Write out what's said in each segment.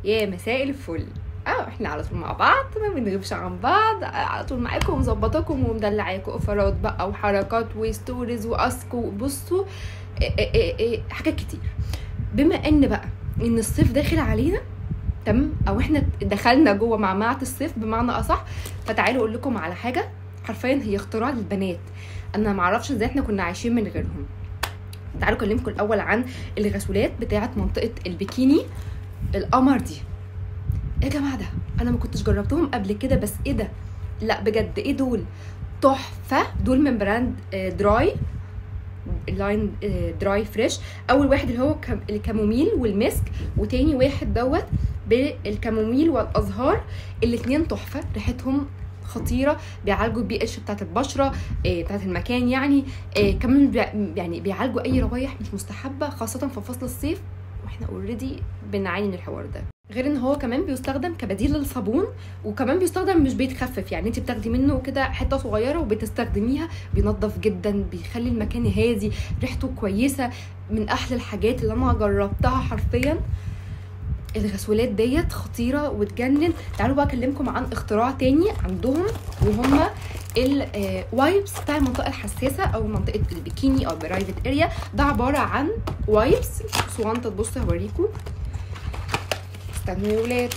يا مساء الفل اه احنا على طول مع بعض ما بنغيبش عن بعض على طول معاكم ومظبطاكم ومدلعاكم اوفرات بقى وحركات وستوريز واسك وبصوا إيه إيه إيه حاجات كتير بما ان بقى ان الصيف داخل علينا تمام او احنا دخلنا جوه معمعه الصيف بمعنى اصح فتعالوا اقول لكم على حاجه حرفيا هي اختراع للبنات انا ما اعرفش ازاي احنا كنا عايشين من غيرهم تعالوا اكلمكم الاول عن الغسولات بتاعه منطقه البikini القمر دي ايه يا جماعه ده انا ما كنتش جربتهم قبل كده بس ايه ده لا بجد ايه دول تحفه دول من براند آه، دراي لاين آه، دراي فريش اول واحد اللي هو كم- الكاموميل والمسك وتاني واحد دوت بالكاموميل والازهار الاتنين تحفه ريحتهم خطيره بيعالجوا البي اتش بتاعت البشره آه، بتاعت المكان يعني آه، كمان بيع- يعني بيعالجوا اي روايح مش مستحبه خاصه في فصل الصيف واحنا اوريدي بنعاني من الحوار ده غير ان هو كمان بيستخدم كبديل للصابون وكمان بيستخدم مش بيتخفف يعني انت بتاخدي منه كده حته صغيره وبتستخدميها بينظف جدا بيخلي المكان هادي ريحته كويسه من احلى الحاجات اللي انا جربتها حرفيا الغسولات ديت خطيره وتجنن تعالوا بقى اكلمكم عن اختراع تاني عندهم وهما الوايبس بتاع المنطقه الحساسه او منطقه البيكيني او برايفت اريا ده عباره عن وايبس صوانطه تبصوا هوريكم استنوا يا ولاد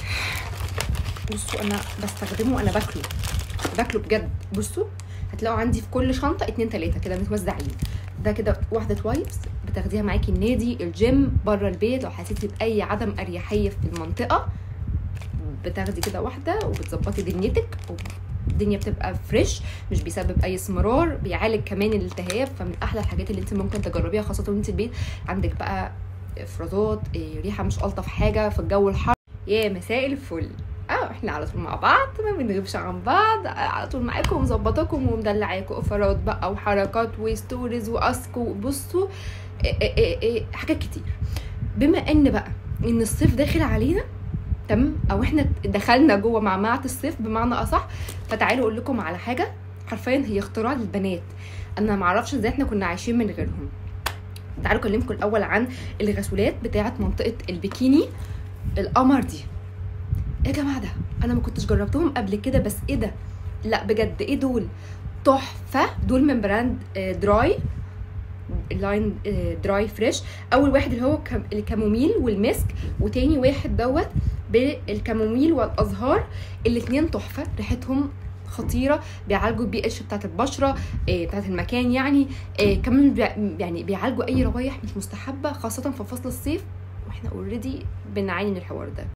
بصوا انا بستخدمه انا باكله باكله بجد بصوا هتلاقوا عندي في كل شنطه اتنين تلاته كده متوزعين ده كده واحده وايبس بتاخديها معاكي النادي الجيم بره البيت لو حسيتي باي عدم اريحيه في المنطقه بتاخدي كده واحده وبتظبطي دنيتك الدنيا بتبقى فريش مش بيسبب اي اسمرار بيعالج كمان الالتهاب فمن احلى الحاجات اللي انت ممكن تجربيها خاصه وانت البيت عندك بقى افرازات إيه، ريحه مش الطف حاجه في الجو الحر يا مساء الفل اه احنا على طول مع بعض ما بنغيبش عن بعض على طول معاكم ومظبطاكم ومدلعاكم اوفرات بقى وحركات وستوريز واسك وبصوا إيه إيه إيه إيه حاجات كتير بما ان بقى ان الصيف داخل علينا تمام او احنا دخلنا جوه معمعه الصيف بمعنى اصح فتعالوا اقول لكم على حاجه حرفيا هي اختراع للبنات انا ما اعرفش ازاي احنا كنا عايشين من غيرهم تعالوا اكلمكم الاول عن الغسولات بتاعه منطقه البيكيني القمر دي ايه يا جماعه ده انا ما كنتش جربتهم قبل كده بس ايه ده لا بجد ايه دول تحفه دول من براند آه، دراي لاين آه، دراي فريش اول واحد اللي هو كام- الكاموميل والمسك وتاني واحد دوت بالكاموميل والازهار الاتنين تحفه ريحتهم خطيره بيعالجوا البي اتش بتاعت البشره آه، بتاعت المكان يعني آه، كمان بيع- يعني بيعالجوا اي روايح مش مستحبه خاصه في فصل الصيف واحنا اوريدي بنعاني من الحوار ده